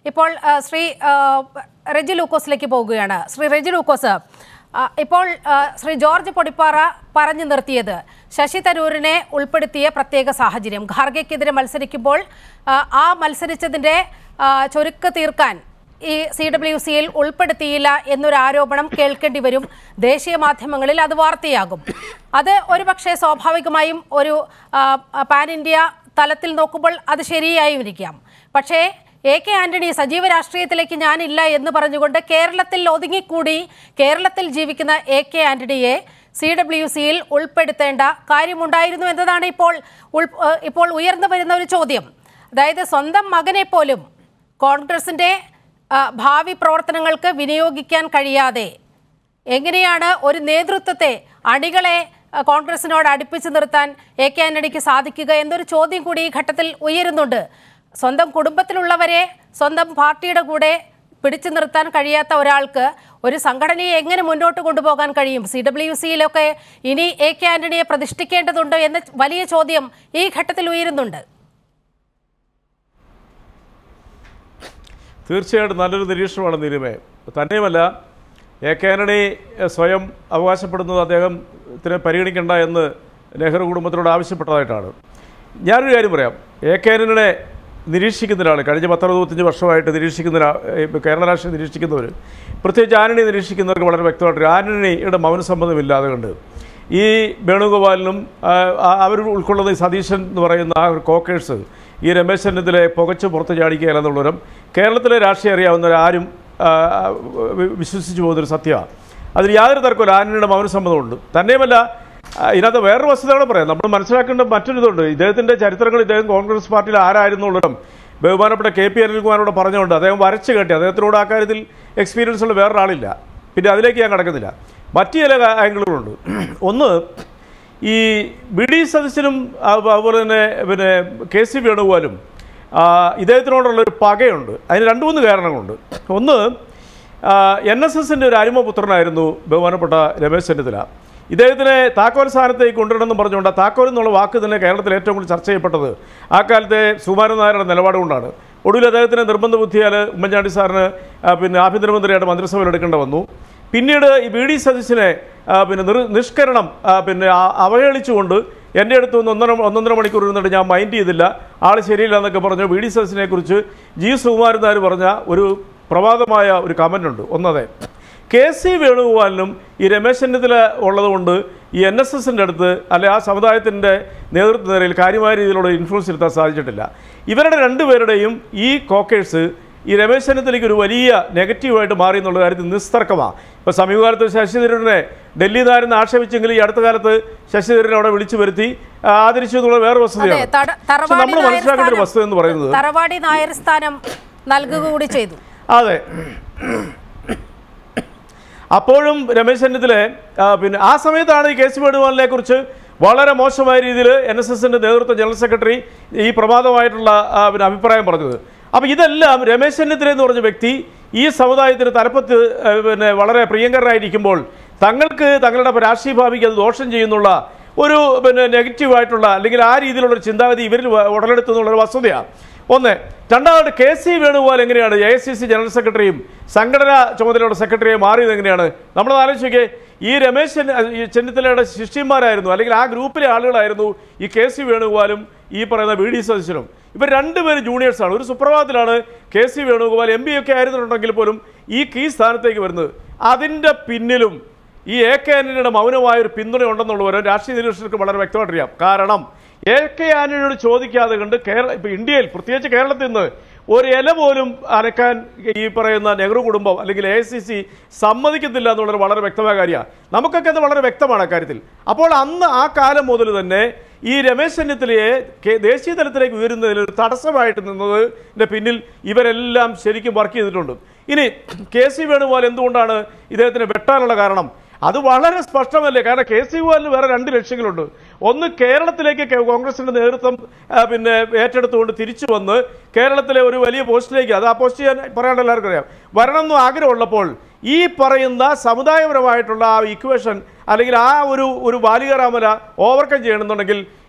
ഇപ്പോൾ ആ, ശ്രീ ആ, റെജി ലൂക്കോസിലേക്ക് പോകുകയാണ് ശ്രീ റെജി ലൂക്കോസ് ആ, ഇപ്പോൾ ആ, ശ്രീ ജോർജ് പൊടിപ്പാറ പറഞ്ഞു നിർത്തിയത് ശശി തരൂരിനെ ഉൾപ്പെടുത്തിയ പ്രത്യേക സാഹചര്യം ഖാർഗെക്കെതിരെ മത്സരിക്കുമ്പോൾ ആ, ആ മത്സരിച്ചതിൻ്റെ ആ, ചുരുക്ക് തീർക്കാൻ ഈ സി ഡബ്ല്യു സിയിൽ ഉൾപ്പെടുത്തിയില്ല എന്നൊരു ആരോപണം കേൾക്കേണ്ടി വരും ദേശീയ മാധ്യമങ്ങളിൽ അത് വാർത്തയാകും അത് ഒരുപക്ഷെ സ്വാഭാവികമായും ഒരു ആ, പാൻ ഇന്ത്യ തലത്തിൽ നോക്കുമ്പോൾ അത് ശരിയായും ഇരിക്കാം പക്ഷേ എ കെ ആന്റണി സജീവ രാഷ്ട്രീയത്തിലേക്ക് ഞാനില്ല എന്ന് പറഞ്ഞുകൊണ്ട് കേരളത്തിൽ ഒതുങ്ങിക്കൂടി കേരളത്തിൽ ജീവിക്കുന്ന എ കെ ആന്റണിയെ സി ഡബ്ല്യു സിയിൽ ഉൾപ്പെടുത്തേണ്ട കാര്യമുണ്ടായിരുന്നു എന്നതാണ് ഇപ്പോൾ ഉൾ- ഏഹ് ഇപ്പോൾ ഉയർന്നു വരുന്ന ഒരു ചോദ്യം അതായത് സ്വന്തം മകനെ പോലും കോൺഗ്രസിന്റെ ആ, ഭാവി പ്രവർത്തനങ്ങൾക്ക് വിനിയോഗിക്കാൻ കഴിയാതെ എങ്ങനെയാണ് ഒരു നേതൃത്വത്തെ അണികളെ ആ, കോൺഗ്രസിനോട് അടുപ്പിച്ച് നിർത്താൻ എ കെ ആന്റണിക്ക് സാധിക്കുക എന്നൊരു ചോദ്യം കൂടി ഈ ഘട്ടത്തിൽ ഉയരുന്നുണ്ട് സ്വന്തം കുടുംബത്തിലുള്ളവരെ സ്വന്തം പാർട്ടിയുടെ കൂടെ പിടിച്ചു നിർത്താൻ കഴിയാത്ത ഒരാൾക്ക് ഒരു സംഘടനയെ എങ്ങനെ മുന്നോട്ട് കൊണ്ടുപോകാൻ കഴിയും സി ഡബ്ല്യു സിയിലൊക്കെ ഇനി എ കെ ആന്റണിയെ പ്രതിഷ്ഠിക്കേണ്ടതുണ്ടോ എന്ന വലിയ ചോദ്യം ഈ ഘട്ടത്തിൽ ഉയരുന്നുണ്ട് തീർച്ചയായിട്ടും നല്ലൊരു നിരീക്ഷണമാണ് നിരുമേ തന്നെയുമല്ല എ കെ ആന്റണി എഹ്, സ്വയം അവകാശപ്പെടുന്നത് അദ്ദേഹത്തിന് പരിഗണിക്കേണ്ട എന്ന് നെഹ്റു കുടുംബത്തിനോട് ആവശ്യപ്പെട്ടതായിട്ടാണ് ഞാനൊരു കാര്യം പറയാം എ കെ ആന്റണിയെ നിരീക്ഷിക്കുന്ന ഒരാൾ കഴിഞ്ഞ പത്തറുപത്തഞ്ച് വർഷമായിട്ട് നിരീക്ഷിക്കുന്ന ഒരാ- ഏഹ്, കേരള രാഷ്ട്രീയം നിരീക്ഷിക്കുന്നവർ പ്രത്യേകിച്ച് ആന്റണി നിരീക്ഷിക്കുന്നവർക്ക് വളരെ വ്യക്തമായിട്ട് ആന്റണിയുടെ മൗനസമ്മതമില്ലാതെ കണ്ട് ഈ വേണുഗോപാലിനും ആ, ആ- അവർ ഉൾക്കൊള്ളുന്ന ഈ സതീശൻ എന്ന് പറയുന്ന ആ ഒരു കോക്കേഴ്സ് ഈ രമേശ് ചെന്നിത്തലയെ പുകച്ച് പുറത്ത് ചാടിക്കുകയല്ലെന്നുള്ളവരും കേരളത്തിലെ രാഷ്ട്രീയം അറിയാവുന്നവരാരും ആ, വി- വിശ്വസിച്ചു പോകുന്നൊരു സത്യമാണ് അതിൽ യാതൊരു തർക്കമില്ല ആന്റണിയുടെ മൗനസമ്മതമുണ്ട് തന്നെയുമല്ല ആ, ഇതിനകത്ത് വേറൊരു വസ്തുതയാണ് പറയാം നമ്മൾ മനസ്സിലാക്കേണ്ട മറ്റൊരു ഇതുണ്ട് ഇദ്ദേഹത്തിന്റെ ചരിത്രങ്ങൾ ഇദ്ദേഹം കോൺഗ്രസ് പാർട്ടിയിൽ ആരായിരുന്നുള്ളതും ബഹുമാനപ്പെട്ട കെ പി അനിൽകുമാറിനോട് പറഞ്ഞുകൊണ്ട് അദ്ദേഹം വരച്ച് കെട്ടി അദ്ദേഹത്തിനോട് ആ കാര്യത്തിൽ എക്സ്പീരിയൻസ് ഉള്ള വേറൊരാളില്ല പിന്നെ അതിലേക്ക് ഞാൻ കടക്കുന്നില്ല മറ്റു ചില ആംഗിളുകളുണ്ട് ഒന്ന് ഈ ബി ഡി സദസ്സിനും അതുപോലെ തന്നെ പിന്നെ കെ സി വേണുഗോപാലും ആ, ഇദ്ദേഹത്തിനോടുള്ളൊരു പകയുണ്ട് അതിന് രണ്ട് മൂന്ന് കാരണങ്ങളുണ്ട് ഒന്ന് എൻ എസ് എസിൻ്റെ ഒരു അരുമപുത്രനായിരുന്നു ബഹുമാനപ്പെട്ട രമേശ് ചെന്നിത്തല ഇദ്ദേഹത്തിനെ താക്കോൽ സ്ഥാനത്തേക്ക് കൊണ്ടുവരണമെന്ന് പറഞ്ഞുകൊണ്ട് ആ താക്കോൽ എന്നുള്ള വാക്ക് തന്നെ കേരളത്തിൽ ഏറ്റവും കൂടുതൽ ചർച്ച ചെയ്യപ്പെട്ടത് ആ കാലത്തെ സുകുമാരൻ നായരുടെ നിലപാട് കൊണ്ടാണ് ഒടുവിൽ അദ്ദേഹത്തിന് നിർബന്ധ ബുദ്ധിയാൽ ഉമ്മൻചാണ്ടി സാറിന് ആ, പിന്നെ ആഭ്യന്തരമന്ത്രിയായിട്ട് മന്ത്രിസഭയിൽ എടുക്കേണ്ട വന്നു പിന്നീട് ഈ ബി ഡി സതീശനെ ആ, പിന്നെ നിർ നിഷ്കരണം ആ, പിന്നെ ആ- അവഹേളിച്ചുകൊണ്ട് എൻ്റെ അടുത്ത് ഒന്ന് ഒന്നര ഒന്നൊന്നര മണിക്കൂർ ഇരുന്നിട്ട് ഞാൻ മൈൻഡ് ചെയ്തില്ല ആൾ ശരിയില്ല എന്നൊക്കെ പറഞ്ഞു ബി ഡി സതീശനെ കുറിച്ച് ജി സുകുമാരൻ നായർ പറഞ്ഞ ഒരു പ്രവാദമായ ഒരു കമൻ്റ് ഉണ്ട് ഒന്നതെ കെ സി വേണുഗോപാലിനും ഈ രമേശ് ചെന്നിത്തല ഉള്ളതുകൊണ്ട് ഈ എൻ എസ് എസിൻ്റെ അടുത്ത് അല്ലെ ആ സമുദായത്തിൻ്റെ നേതൃത്വ നിരയിൽ കാര്യമായ രീതിയിലുള്ള ഇൻഫ്ലുവൻസ് ഇരുത്താൻ സാധിച്ചിട്ടില്ല ഇവരുടെ രണ്ടുപേരുടെയും ഈ കോക്കേഴ്സ് ഈ രമേശ് ചെന്നിത്തലയ്ക്ക് ഒരു വലിയ നെഗറ്റീവായിട്ട് മാറി എന്നുള്ള കാര്യത്തിൽ നിസ്തർക്കമാണ് ഇപ്പോൾ സമീപകാലത്ത് ശശി തരൂരിനെ ഡൽഹി നാരെന്ന് ആക്ഷേപിച്ചെങ്കിൽ ഈ അടുത്ത കാലത്ത് ശശി തരൂരിനെ അവിടെ വിളിച്ചു വരുത്തി ആ, ആദരിച്ചു എന്നുള്ള വേറെ അതെ വസ്തുതയാണ് തട- പക്ഷെ തറവാടി നമ്മൾ നായർ മനസ്സിലാക്കേണ്ട ഒരു വസ്തുത എന്ന് സ്ഥാനം- പറയുന്നത് തറവാടി നായർ സ്ഥാനം നൽകുക കൂടി ചെയ്തു അതെ അപ്പോഴും രമേശ് ചെന്നിത്തലെ ആ, പിന്നെ ആ സമയത്താണ് ഈ കെ സി വേണുഗോപാലിനെ കുറിച്ച് വളരെ മോശമായ രീതിയിൽ എൻ എസ് എസിൻ്റെ നേതൃത്വ ജനറൽ സെക്രട്ടറി ഈ പ്രമാദമായിട്ടുള്ള ആ, പിന്നെ അഭിപ്രായം പറഞ്ഞത് അപ്പോൾ ഇതെല്ലാം രമേശ് ചെന്നിത്തല എന്ന് പറഞ്ഞ വ്യക്തി ഈ സമുദായത്തിന് തലപ്പത്ത് ആ, പിന്നെ വളരെ പ്രിയങ്കരനായിരിക്കുമ്പോൾ തങ്ങൾക്ക് തങ്ങളുടെ രാഷ്ട്രീയ ഭാവിക്ക് അത് ദോഷം ചെയ്യുന്നുള്ള ഒരു പിന്നെ നെഗറ്റീവായിട്ടുള്ള അല്ലെങ്കിൽ ആ രീതിയിലുള്ള ഒരു ചിന്താഗതി ഇവരിൽ വ- ഉടലെടുത്തു എന്നുള്ളൊരു വസ്തുതയാണ് ഒന്ന് രണ്ടാമത് കെ സി വേണുഗോപാൽ എങ്ങനെയാണ് A I C C general സെക്രട്ടറിയും സംഘടനാ ചുമതലയുടെ സെക്രട്ടറിയെ മാറിയത് എങ്ങനെയാണ് നമ്മൾ ആലോചിക്കേ ഈ രമേശ് ചെന്നി- ഈ ചെന്നിത്തലയുടെ ശിഷ്യന്മാരായിരുന്നു അല്ലെങ്കിൽ ആ ഗ്രൂപ്പിലെ ആളുകളായിരുന്നു ഈ കെ സി വേണുഗോപാലും ഈ പറയുന്ന വി ഡി സതീശനും ഇവർ രണ്ടുപേരും ജൂനിയേഴ്സാണ് ഒരു സുപ്രഭാതത്തിലാണ് K C Venugopal M P ഒക്കെ ആയിരുന്നുണ്ടെങ്കിൽ പോലും ഈ കീ സ്ഥാനത്തേക്ക് വരുന്നത് അതിൻ്റെ പിന്നിലും ഈ എ കെ ആന്റണിയുടെ മൗനമായ ഒരു പിന്തുണ ഉണ്ടെന്നുള്ളവർ രാഷ്ട്രീയ നിരീക്ഷകർക്ക് വളരെ വ്യക്തമായിട്ടറിയാം കാരണം എ കെ ആന്റണിയോട് ചോദിക്കാതെ കണ്ട് കേരള ഇപ്പൊ ഇന്ത്യയിൽ പ്രത്യേകിച്ച് കേരളത്തിൽ നിന്ന് ഒരു ഇല പോലും അനക്കാൻ ഈ പറയുന്ന നെഹ്റു കുടുംബം അല്ലെങ്കിൽ എ സി സി സമ്മതിക്കത്തില്ല എന്നുള്ളത് വളരെ വ്യക്തമായ കാര്യമാണ് നമുക്കൊക്കെ അത് വളരെ വ്യക്തമാണ് അക്കാര്യത്തിൽ അപ്പോൾ അന്ന് ആ കാലം മുതൽ തന്നെ ഈ രമേശ് ചെന്നിത്തലയെ കെ- ദേശീയ തലത്തിലേക്ക് ഉയരുന്നതിൽ ഒരു തടസ്സമായിട്ട് നിന്നതിന്റെ പിന്നിൽ ഇവരെല്ലാം ശരിക്കും വർക്ക് ചെയ്തിട്ടുണ്ട് ഇനി കെ സി വേണുഗോപാൽ എന്തുകൊണ്ടാണ് ഇദ്ദേഹത്തിന് വെട്ടാനുള്ള കാരണം അത് വളരെ സ്പഷ്ടമല്ലേ കാരണം കെ സി വേണുഗോപാലിന് വേറെ രണ്ട് ലക്ഷ്യങ്ങളുണ്ട് ഒന്ന് കേരളത്തിലേക്ക് കെ- കോൺഗ്രസിന്റെ നേതൃത്വം ആ, പിന്നെ ഏറ്റെടുത്തുകൊണ്ട് തിരിച്ചു വന്ന് കേരളത്തിലെ ഒരു വലിയ പോസ്റ്റിലേക്ക് അത് ആ പോസ്റ്റ് ചെയ്യാൻ പറയാണ്ട് എല്ലാവർക്കും അറിയാം വരണമെന്നും ആഗ്രഹമുള്ളപ്പോൾ ഈ പറയുന്ന സമുദായപരമായിട്ടുള്ള ആ ഇക്വേഷൻ അല്ലെങ്കിൽ ആ ഒരു ഒരു ബാലികരാമല ഓവർകം ചെയ്യണമെന്നുണ്ടെങ്കിൽ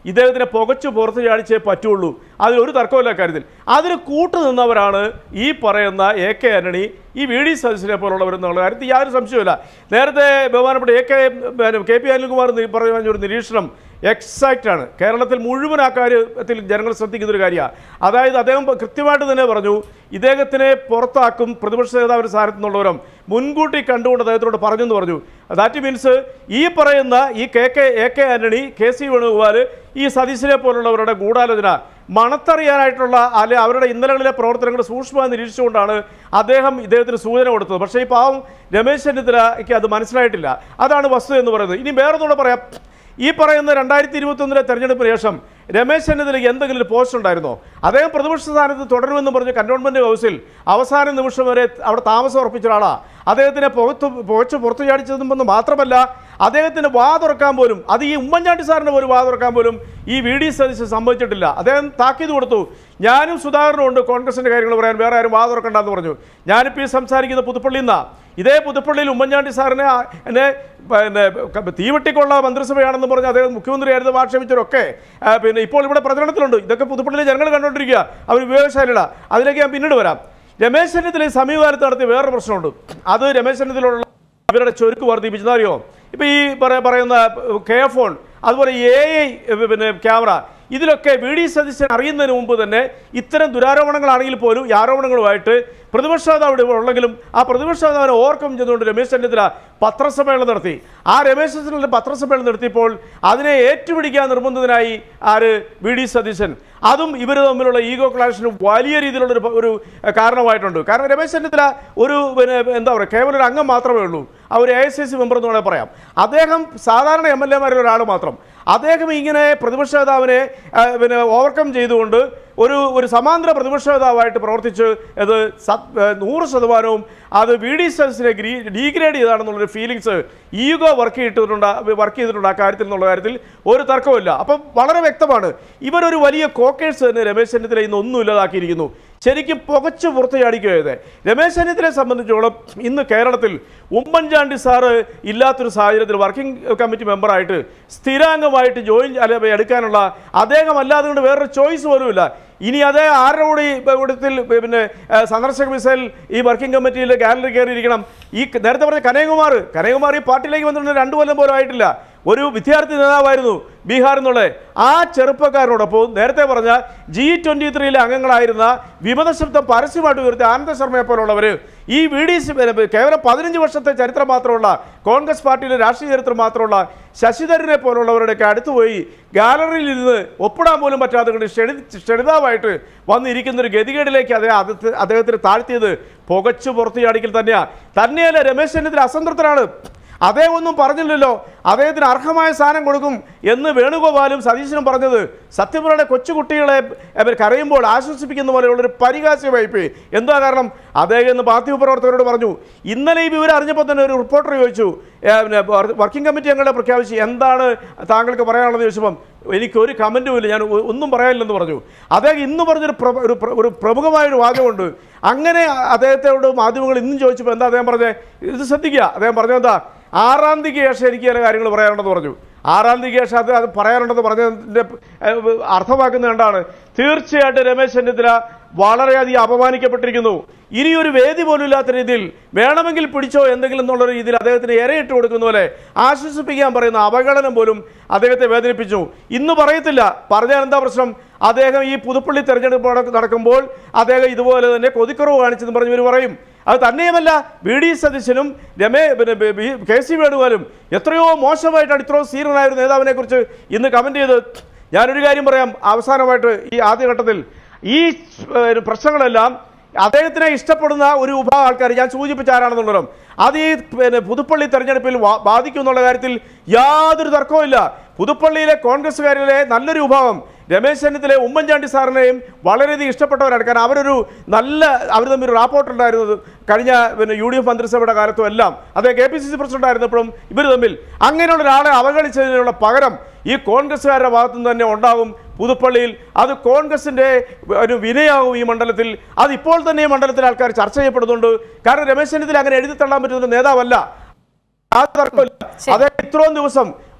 ഇദ്ദേഹത്തിനെ പുകച്ചു പുറത്ത് ചാടിച്ചേ പറ്റുള്ളൂ അതിലൊരു തർക്കമില്ല കാര്യത്തിൽ അതിന് കൂട്ടു നിന്നവരാണ് ഈ പറയുന്ന എ കെ ആന്റണി ഈ വി ഡി സതീശനെ പോലുള്ളവരെന്നുള്ള കാര്യത്തിൽ യാതൊരു സംശയമില്ല നേരത്തെ ബഹുമാനപ്പെട്ട A K K P Anilkumar നി- പറഞ്ഞ ഒരു നിരീക്ഷണം എക്സാക്റ്റ് ആണ് കേരളത്തിൽ മുഴുവൻ ആ കാര്യത്തിൽ ജനങ്ങൾ ശ്രദ്ധിക്കുന്ന ഒരു കാര്യമാണ് അതായത് അദ്ദേഹം കൃത്യമായിട്ട് തന്നെ പറഞ്ഞു ഇദ്ദേഹത്തിനെ പുറത്താക്കും പ്രതിപക്ഷ നേതാവിൻ്റെ സ്ഥാനത്ത് നിന്നുള്ളവരും മുൻകൂട്ടി കണ്ടുകൊണ്ട് അദ്ദേഹത്തിനോട് പറഞ്ഞെന്ന് പറഞ്ഞു ദാറ്റ് മീൻസ് ഈ പറയുന്ന ഈ K K A K Antony K C Venugopal ഈ സതീശനെ പോലുള്ളവരുടെ ഗൂഢാലോചന മണത്തറിയാനായിട്ടുള്ള അല്ലെ അവരുടെ ഇന്നലകളിലെ പ്രവർത്തനങ്ങൾ സൂക്ഷ്മമായി നിരീക്ഷിച്ചുകൊണ്ടാണ് അദ്ദേഹം ഇദ്ദേഹത്തിന് സൂചന കൊടുത്തത് പക്ഷേ ഈ പാവം രമേശ് ചെന്നിത്തലയ്ക്ക് അത് മനസ്സിലായിട്ടില്ല അതാണ് വസ്തുത എന്ന് പറയുന്നത് ഇനി വേറൊന്നുകൂടെ പറയാം ഈ പറയുന്ന രണ്ടായിരത്തി ഇരുപത്തൊന്നിലെ തെരഞ്ഞെടുപ്പിന് ശേഷം രമേശ് ചെന്നിത്തലയ്ക്ക് എന്തെങ്കിലും ഒരു പോസ്റ്റ് ഉണ്ടായിരുന്നോ അദ്ദേഹം പ്രതിപക്ഷ സ്ഥാനത്ത് തുടരുമെന്ന് പറഞ്ഞ് കന്റോൺമെന്റ് ഹൗസിൽ അവസാന നിമിഷം വരെ അവിടെ താമസം ഉറപ്പിച്ച ഒരാളാണ് അദ്ദേഹത്തിനെ പുറത്ത് പുകച്ച് പുറത്തു ചാടിച്ചതെന്ന് മാത്രമല്ല അദ്ദേഹത്തിന് വാ തുറക്കാൻ പോലും അത് ഈ ഉമ്മൻചാണ്ടി സാറിന് പോലും വാ തുറക്കാൻ പോലും ഈ വി ഡി സതീശൻ സമ്മതിച്ചിട്ടില്ല അദ്ദേഹം താക്കീത് കൊടുത്തു ഞാനും സുധാകരനും ഉണ്ട് കോൺഗ്രസിന്റെ കാര്യങ്ങൾ പറയാൻ വേറെ ആരും വാ തുറക്കണ്ടെന്ന് പറഞ്ഞു ഞാനിപ്പോൾ ഈ സംസാരിക്കുന്ന പുതുപ്പള്ളിയിൽ നിന്നാണ് ഇതേ പുതുപ്പള്ളിയിൽ ഉമ്മൻചാണ്ടി സാറിനെ ആ- എന്നെ പിന്നെ ക- തീവെട്ടിക്കൊള്ള മന്ത്രിസഭയാണെന്ന് പറഞ്ഞ് അദ്ദേഹം മുഖ്യമന്ത്രിയായിരുന്നു ആക്ഷേപിച്ചവരൊക്കെ ആ, പിന്നെ ഇപ്പോൾ ഇവിടെ പ്രചരണത്തിലുണ്ട് ഇതൊക്കെ പുതുപ്പള്ളിയിലെ ജനങ്ങൾ കണ്ടുകൊണ്ടിരിക്കുക അവർ വിവേകശാലിട അതിലേക്ക് ഞാൻ പിന്നീട് വരാം രമേശ് ചെന്നിത്തല ഈ സമീപകാലത്ത് നടത്തിയ വേറൊരു പ്രശ്നമുണ്ട് അത് രമേശ് ചെന്നിത്തലുള്ള അവരുടെ ചുരുക്ക് വർദ്ധിപ്പിച്ചത് അറിയോ ഇപ്പൊ ഈ പറ- പറയുന്ന കെ ഫോൺ അതുപോലെ എ ഐ പിന്നെ ക്യാമറ ഇതിലൊക്കെ വി ഡി സതീശൻ അറിയുന്നതിന് മുമ്പ് തന്നെ ഇത്തരം ദുരാരോപണങ്ങളാണെങ്കിൽ പോലും ഈ ആരോപണങ്ങളുമായിട്ട് പ്രതിപക്ഷ നേതാവ് ഇവിടെ ഉള്ളെങ്കിലും ആ പ്രതിപക്ഷ നേതാവിനെ ഓവർകം ചെയ്തുകൊണ്ട് രമേശ് ചെന്നിത്തല പത്രസമ്മേളനം നടത്തി ആ രമേശ് ചെന്നിത്തല പത്രസമ്മേളനം നടത്തിയപ്പോൾ അതിനെ ഏറ്റുപിടിക്കാൻ നിർബന്ധിതനായി ആര് വി ഡി സതീശൻ അതും ഇവർ തമ്മിലുള്ള ഈഗോ ക്ലാഷിന് വലിയ രീതിയിലുള്ള ഒരു പ- ഒരു അഹ്, കാരണമായിട്ടുണ്ട് കാരണം രമേശ് ചെന്നിത്തല ഒരു പിന്നെ എന്താ പറയുക കേവലം ഒരു അംഗം മാത്രമേ ഉള്ളൂ ആ ഒരു A S I C member എന്ന് വേണമെങ്കിൽ പറയാം അദ്ദേഹം സാധാരണ എം എൽ എമാരിൽ ഒരാൾ മാത്രം അദ്ദേഹം ഇങ്ങനെ പ്രതിപക്ഷ നേതാവിനെ ആ, പിന്നെ ഓവർകം ചെയ്തുകൊണ്ട് ഒരു ഒരു സമാന്തര പ്രതിപക്ഷ നേതാവായിട്ട് പ്രവർത്തിച്ച് അത് സത് ആ, നൂറ് ശതമാനവും അത് വി ഡി സതീശനെ ഗ്രീ ഡീഗ്രേഡ് ചെയ്താണെന്നുള്ളൊരു ഫീലിങ്സ് ഈഗോ വർക്ക് ചെയ്തിട്ടുണ്ട് വർക്ക് ചെയ്തിട്ടുണ്ട് ആ കാര്യത്തിൽ എന്നുള്ള കാര്യത്തിൽ ഒരു തർക്കമില്ല അപ്പം വളരെ വ്യക്തമാണ് ഇവരൊരു വലിയ കോക്കേഴ്സ് തന്നെ രമേശ് ചെന്നിത്തല ഇന്ന് ഒന്നും ഇല്ലാതാക്കിയിരിക്കുന്നു ശരിക്കും പുകച്ചു പുറത്ത് ചാടിക്കുകയത് രമേശ് ചെന്നിത്തലയെ സംബന്ധിച്ചോളം ഇന്ന് കേരളത്തിൽ ഉമ്മൻചാണ്ടി സാറ് ഇല്ലാത്തൊരു സാഹചര്യത്തിൽ വർക്കിംഗ് കമ്മിറ്റി മെമ്പറായിട്ട് സ്ഥിരാംഗമായിട്ട് ജോയിൻ അല്ലെ എടുക്കാനുള്ള അദ്ദേഹം അല്ലാതെ കൊണ്ട് വേറൊരു ചോയ്സ് പോലുമില്ല ഇനി അതേ ആരുടെ കൂടി കൂട്ടത്തിൽ പിന്നെ ആ, സന്ദർശക മിസൈൽ ഈ വർക്കിംഗ് കമ്മിറ്റിയിൽ ഗാലറി കയറിയിരിക്കണം ഈ ക- നേരത്തെ പറഞ്ഞ കനയകുമാർ കനയകുമാർ ഈ പാർട്ടിയിലേക്ക് വന്നിട്ട് രണ്ടു കൊല്ലം പോലും ആയിട്ടില്ല ഒരു വിദ്യാർത്ഥി നേതാവായിരുന്നു ബീഹാർ എന്നുള്ള ആ ചെറുപ്പക്കാരനോടൊപ്പം നേരത്തെ പറഞ്ഞ ജി ട്വന്റി ത്രീയിലെ അംഗങ്ങളായിരുന്ന വിമത ശബ്ദം പരസ്യമായിട്ട് ഉയർത്തിയ ആനന്ദ ശർമ്മയെ പോലുള്ളവർ ഈ വി ഡി സി കേവലം പതിനഞ്ച് വർഷത്തെ ചരിത്രം മാത്രമുള്ള കോൺഗ്രസ് പാർട്ടിയിലെ രാഷ്ട്രീയ ചരിത്രം മാത്രമുള്ള ശശിധരനെ പോലുള്ളവരുടെയൊക്കെ അടുത്തുപോയി ഗാലറിയിൽ ഇരുന്ന് ഒപ്പിടാൻ പോലും പറ്റാതെ കൊണ്ട് ക്ഷണി ക്ഷണിതാവായിട്ട് വന്നിരിക്കുന്ന ഒരു ഗതികേടിലേക്ക് അദ്ദേഹം അദ്ദേഹത്തെ- അദ്ദേഹത്തിന് താഴ്ത്തിയത് പുകച്ചു പുറത്തു ചാടിക്കൽ തന്നെയാണ് തന്നെയല്ല രമേശ് ചെന്നിത്തല അസംതൃപ്തനാണ് അദ്ദേഹം ഒന്നും പറഞ്ഞില്ലല്ലോ അദ്ദേഹത്തിന് അർഹമായ സ്ഥാനം കൊടുക്കും എന്ന് വേണുഗോപാലും സതീശനും പറഞ്ഞത് സത്യം പറഞ്ഞ കൊച്ചുകുട്ടികളെ അവർ കരയുമ്പോൾ ആശ്വസിപ്പിക്കുന്ന പോലെയുള്ളൊരു പരിഹാസ്യമായിപ്പോയി എന്താ കാരണം അദ്ദേഹം ഇന്ന് മാധ്യമപ്രവർത്തകരോട് പറഞ്ഞു ഇന്നലെ ഈ വിവരം അറിഞ്ഞപ്പോൾ തന്നെ ഒരു റിപ്പോർട്ടർ ചോദിച്ചു ഏ, പിന്നെ വർ- വർക്കിംഗ് കമ്മിറ്റി അംഗങ്ങളെ പ്രഖ്യാപിച്ച് എന്താണ് താങ്കൾക്ക് പറയാനുള്ളത് ചോദിച്ചപ്പം എനിക്ക് ഒരു കമൻറ്റും ഇല്ല ഞാൻ ഒ- ഒന്നും പറയാനില്ലെന്ന് പറഞ്ഞു അദ്ദേഹം ഇന്ന് പറഞ്ഞൊരു പ്ര- ഒരു പ്ര- ഒരു പ്രമുഖമായൊരു വാചകമുണ്ട് അങ്ങനെ അദ്ദേഹത്തോട് മാധ്യമങ്ങൾ ഇന്നും ചോദിച്ചപ്പോൾ എന്താ അദ്ദേഹം പറഞ്ഞത് ഇത് ശ്രദ്ധിക്കുക അദ്ദേഹം പറഞ്ഞത് എന്താ ആറാം തീയതിക്ക് ശേഷം എനിക്ക് ചില കാര്യങ്ങൾ പറയാനുണ്ടെന്ന് പറഞ്ഞു ആറാം തീയതിക്ക് ശേഷം അത് അത് പറയാനുണ്ടെന്ന് പറഞ്ഞതിൻ്റെ ഏഹ്, അർത്ഥമാക്കുന്നത് എന്താണ് തീർച്ചയായിട്ടും രമേശ് ചെന്നിത്തല വളരെയധികം അപമാനിക്കപ്പെട്ടിരിക്കുന്നു ഇനിയൊരു വേദി പോലും ഇല്ലാത്ത രീതിയിൽ വേണമെങ്കിൽ പിടിച്ചോ എന്തെങ്കിലും എന്നുള്ള രീതിയിൽ അദ്ദേഹത്തിന് ഇരയിട്ട് കൊടുക്കുന്ന പോലെ ആശ്വസിപ്പിക്കാൻ പറയുന്ന അവഗണനം പോലും അദ്ദേഹത്തെ വേദനിപ്പിച്ചു ഇന്ന് പറയത്തില്ല പറഞ്ഞാൽ എന്താ പ്രശ്നം അദ്ദേഹം ഈ പുതുപ്പള്ളി തെരഞ്ഞെടുപ്പ് നട- നടക്കുമ്പോൾ അദ്ദേഹം ഇതുപോലെ തന്നെ കൊതിക്കുറവ് കാണിച്ചെന്ന് പറഞ്ഞ് ഇവർ പറയും അത് തന്നെയുമല്ല വി ഡി സതീശനും രമേ പിന്നെ ബി- ബി- കെ സി വേണുഗോപാലും എത്രയോ മോശമായിട്ടാണ് ഇത്രയോ സീനിയറായ ഒരു നേതാവിനെ കുറിച്ച് ഇന്ന് കമന്റ് ചെയ്ത് ഞാനൊരു കാര്യം പറയാം അവസാനമായിട്ട് ഈ ആദ്യഘട്ടത്തിൽ ഈ ഏഹ്, പ്രശ്നങ്ങളെല്ലാം അദ്ദേഹത്തിനെ ഇഷ്ടപ്പെടുന്ന ഒരു വിഭാഗം ആൾക്കാർ ഞാൻ സൂചിപ്പിച്ച ആരാണെന്നുള്ളതും അത് ഈ പിന്നെ പുതുപ്പള്ളി തെരഞ്ഞെടുപ്പിൽ വാ- ബാധിക്കും എന്നുള്ള കാര്യത്തിൽ യാതൊരു തർക്കവുമില്ല പുതുപ്പള്ളിയിലെ കോൺഗ്രസ്സുകാരിലെ നല്ലൊരു വിഭാഗം രമേശ് ചെന്നിത്തല ഉമ്മൻചാണ്ടി സാറിനെയും വളരെയധികം ഇഷ്ടപ്പെട്ടവരാണ് കാരണം അവരൊരു നല്ല അവർ തമ്മിൽ ഒരു റാപ്പോർട്ട് ഉണ്ടായിരുന്നത് കഴിഞ്ഞ പിന്നെ യു ഡി എഫ് മന്ത്രിസഭയുടെ കാലത്തും എല്ലാം അദ്ദേഹം K P C C president ആയിരുന്നപ്പോഴും ഇവർ തമ്മിൽ അങ്ങനെയുള്ള ഒരാളെ അവഗണിച്ചതിനുള്ള പകരം ഈ കോൺഗ്രസ്സുകാരുടെ ഭാഗത്തു നിന്ന് തന്നെ ഉണ്ടാകും പുതുപ്പള്ളിയിൽ അത് കോൺഗ്രസിന്റെ ഒരു വിനയാകും ഈ മണ്ഡലത്തിൽ അത് ഇപ്പോൾ തന്നെ ഈ മണ്ഡലത്തിൽ ആൾക്കാർ ചർച്ച ചെയ്യപ്പെടുന്നുണ്ട് കാരണം രമേശ് ചെന്നിത്തല അങ്ങനെ എഴുതി തള്ളാൻ പറ്റുന്ന ഒരു നേതാവല്ല ആ തർക്കമില്ല അദ്ദേഹം ഇത്രയും ദിവസം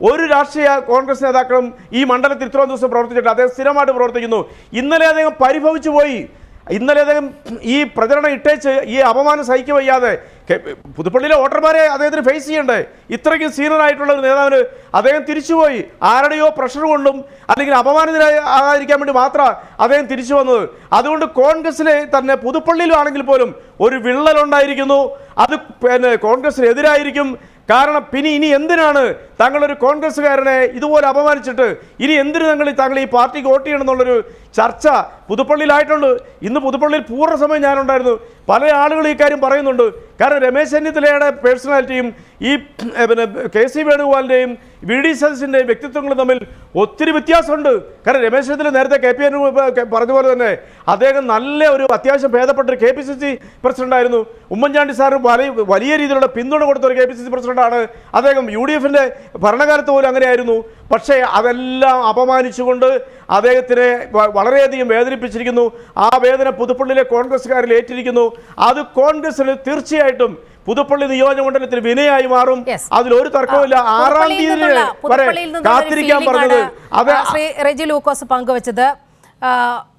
ഒരു രാഷ്ട്രീയ കോൺഗ്രസ് നേതാക്കളും ഈ മണ്ഡലത്തിൽ ഇത്രയും ദിവസം പ്രവർത്തിച്ചിട്ട് അദ്ദേഹം സ്ഥിരമായിട്ട് പ്രവർത്തിക്കുന്നു ഇന്നലെ അദ്ദേഹം പരിഭവിച്ചു പോയി ഇന്നലെ അദ്ദേഹം ഈ പ്രചരണം ഇട്ടേച്ച് ഈ അപമാനം സഹിക്കുക വയ്യാതെ കെ- പുതുപ്പള്ളിയിലെ വോട്ടർമാരെ അദ്ദേഹത്തിന് ഫേസ് ചെയ്യണ്ടേ ഇത്രയ്ക്ക് സീനിയർ ആയിട്ടുള്ള ഒരു നേതാവിന് അദ്ദേഹം തിരിച്ചുപോയി ആരുടെയോ പ്രഷർ കൊണ്ടും അല്ലെങ്കിൽ അപമാനിതരായി ആകാതിരിക്കാൻ വേണ്ടി മാത്രം അദ്ദേഹം തിരിച്ചു വന്നത് അതുകൊണ്ട് കോൺഗ്രസിലെ തന്നെ പുതുപ്പള്ളിയിലാണെങ്കിൽ പോലും ഒരു വിള്ളലുണ്ടായിരിക്കുന്നു അത് പിന്നെ കോൺഗ്രസിനെതിരായിരിക്കും കാരണം പിന്നെ ഇനി എന്തിനാണ് താങ്കളൊരു കോൺഗ്രസ്സുകാരനെ ഇതുപോലെ അപമാനിച്ചിട്ട് ഇനി എന്തിനു താങ്കൾ ഈ- താങ്കൾ ഈ പാർട്ടിക്ക് വോട്ട് ചെയ്യണം എന്നുള്ളൊരു ചർച്ച പുതുപ്പള്ളിയിലായിട്ടുണ്ട് ഇന്ന് പുതുപ്പള്ളിയിൽ പൂർണ്ണ സമയം ഞാനുണ്ടായിരുന്നു പല ആളുകൾ ഈ കാര്യം പറയുന്നുണ്ട് കാരണം രമേശ് ചെന്നിത്തലയുടെ പേഴ്സണാലിറ്റിയും ഈ ഏ, പിന്നെ കെ സി വേണുഗോപാലിൻ്റെയും വി ഡി സതീശിൻ്റെയും വ്യക്തിത്വങ്ങളും തമ്മിൽ ഒത്തിരി വ്യത്യാസമുണ്ട് കാരണം രമേശ് ചെന്നിത്തല നേരത്തെ കെ പി പറഞ്ഞ പോലെ തന്നെ അദ്ദേഹം നല്ല ഒരു അത്യാവശ്യം ഭേദപ്പെട്ട ഒരു കെ പി സി സി പ്രസിഡന്റായിരുന്നു ഉമ്മൻചാണ്ടി സാറ് വലിയ വലിയ രീതിയിലുള്ള പിന്തുണ കൊടുത്ത ഒരു കെ പി സി സി പ്രസിഡന്റാണ് അദ്ദേഹം യു ഡി എഫിൻ്റെ ഭരണകാലത്ത് പോലും അങ്ങനെയായിരുന്നു പക്ഷേ അതെല്ലാം അപമാനിച്ചുകൊണ്ട് അദ്ദേഹത്തിനെ വ- വളരെയധികം വേദനിപ്പിച്ചിരിക്കുന്നു ആ വേദന പുതുപ്പള്ളിയിലെ കോൺഗ്രസ്സുകാരിൽ ഏറ്റിരിക്കുന്നു അത് കോൺഗ്രസിന് തീർച്ചയായിട്ടും പുതുപ്പള്ളി നിയോജകമണ്ഡലത്തിൽ വിനയായി മാറും Yes. അതിലൊരു തർക്കവുമില്ല ആറാം പുതുപ്പള്ളിയിൽ തീയതി നിന്നുള്ള- വരെ പുതുപ്പള്ളിയിൽ നിന്നുള്ള ഒരു കാത്തിരിക്കാൻ feeling പറഞ്ഞത് ആണ്, അത് ആ, ശ്രീ റെജി ലൂക്കോസ് പങ്കുവച്ചത് ആ,